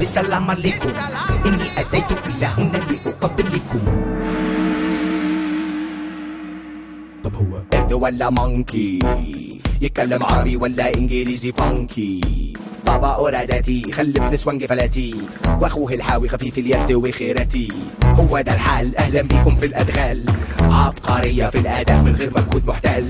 السلام عليكم إني أتيت إلهنا لأقدم لكم طب هو قرد ولا مونكي يتكلم عربي ولا انجليزي فانكي بابا اوراداتي خلف نسوان جفلاتي واخوه الحاوي خفيف اليد وخيرتي هو ده الحال اهلا بيكم في الادغال عبقرية في الاداء من غير مجهود محتل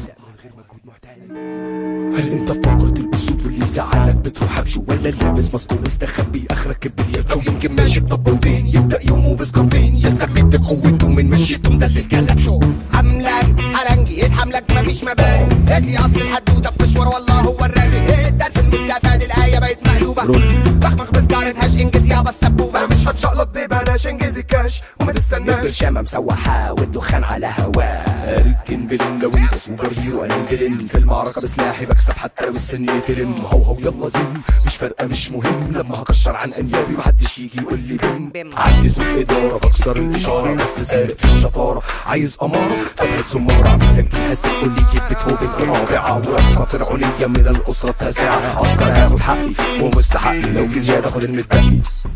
هل انت في فقرة الاسود واللي زعلك بتروح بشو ولا لابس ماسك ومستخبي اخرك كبريت او يمكن ماشي بطبلتين يبدا يومه بسكرتين يستفيد قوته من مشيته ده اللي اتكلم شو حملك حرنجي حملك مفيش مبادئ راسي اصل الحدوته بتشور والله هو الرازق إيه الدرس المستفاد الايه بقت مقلوبه بخبخ بسجارة هاش انجز يابا السبوبه انا مش هتشقلط ببلاش انجز الكاش وما تستناش البرشامة مسوحة والدخان على هواه اركن بلم لو انت سوبر هيرو انا الفيلن في المعركة بسلاحي بكسب حتى لو السن يتلم هو هو يلا زم مش فارقة مش مهم لما هكشر عن انيابي محدش يجي يقول لي بم عندي سوق ادارة بكسر الاشارة بس سارق في الشطارة عايز امارة طب هات سمارة اعمل لك جهاز سيمفوني بيتهوفن الرابعة ورقصة فرعونية من الاسرة التاسعة اصلا هاخد حقي ومستحقي لو في زيادة خد المتبقي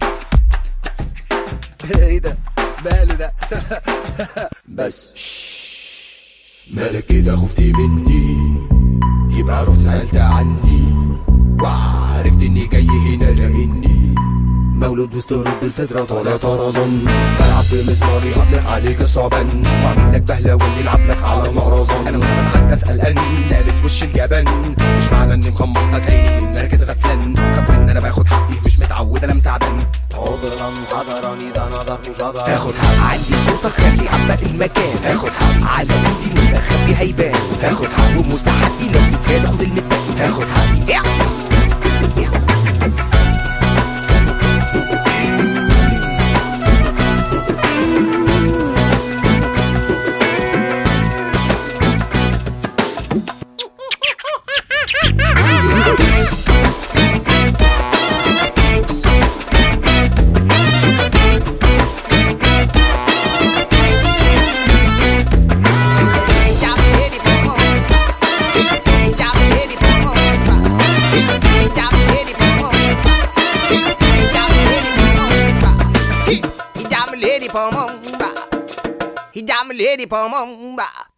ايه ده ماله ده بس مالك كده خفتي مني يبقى رحت سألت عني وعرفت اني جاي هنا لاني مولود وسط رد الفطرة طالع طرزان بلعب بمسماري هطلق عليك الصعبان واعمل لك بهلة واللي يلعب لك على مهرزان انا وانا بتحدث قلقان لابس وش اليابان مش معنى اني مغمض لك عيني ان انا كده غفلان خاف من ان انا باخد حقي مش متعود انا متعبان عذرا حضرني ده نظرني جدر تاخد حق عندي صوتك خلي عبق المكان تاخد حق على ايدي مستخبي هيبان تاخد حق ومستحقي لو في زيادة خد المتبقي تاخد حقي يا. He got me lady for mumba.